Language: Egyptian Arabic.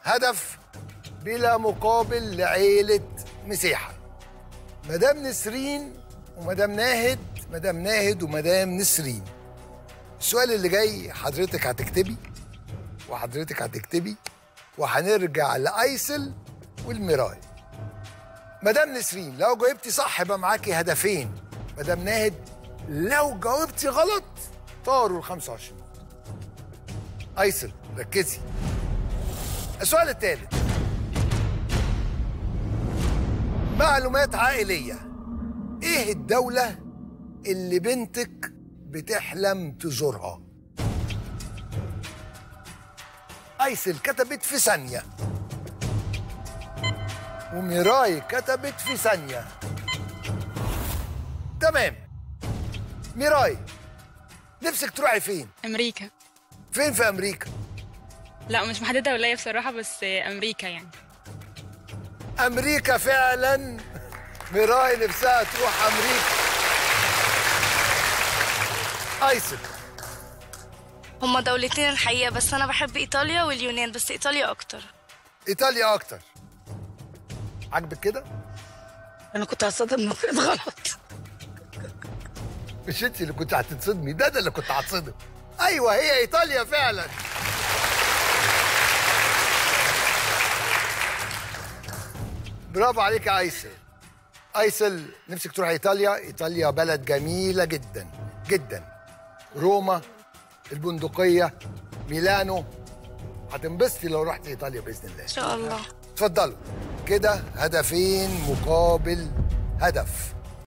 هدف بلا مقابل لعيلة مسيحة مدام نسرين ومدام ناهد مدام ناهد ومدام نسرين السؤال اللي جاي حضرتك هتكتبي وحضرتك هتكتبي وهنرجع لأيسل والمراي مدام نسرين لو جاوبتي صح يبقى معاكي هدفين مدام ناهد لو جاوبتي غلط طاروا ال 25 نقطة أيسل ركزي السؤال الثالث معلومات عائلية ايه الدولة اللي بنتك بتحلم تزورها ايسل كتبت في ثانية وميراي كتبت في ثانية تمام ميراي نفسك تروحي فين؟ امريكا فين في امريكا؟ لا مش محدده ولايه بصراحه بس امريكا يعني امريكا فعلا ميراي نفسها تروح امريكا ايسل هما دولتين الحقيقة بس أنا بحب إيطاليا واليونان بس إيطاليا أكتر ايطاليا اكتر عاجبك كده؟ انا كنت هصدم انه كانت غلط مش انت اللي كنت هتتصدمي ده ده اللي كنت هتصدم ايوه هي ايطاليا فعلا برافو عليك يا ايسل ايسل نفسك تروح ايطاليا ايطاليا بلد جميله جدا جدا روما البندقيه ميلانو هتنبسطي لو رحت ايطاليا باذن الله إن شاء الله اتفضلوا كده هدفين مقابل هدف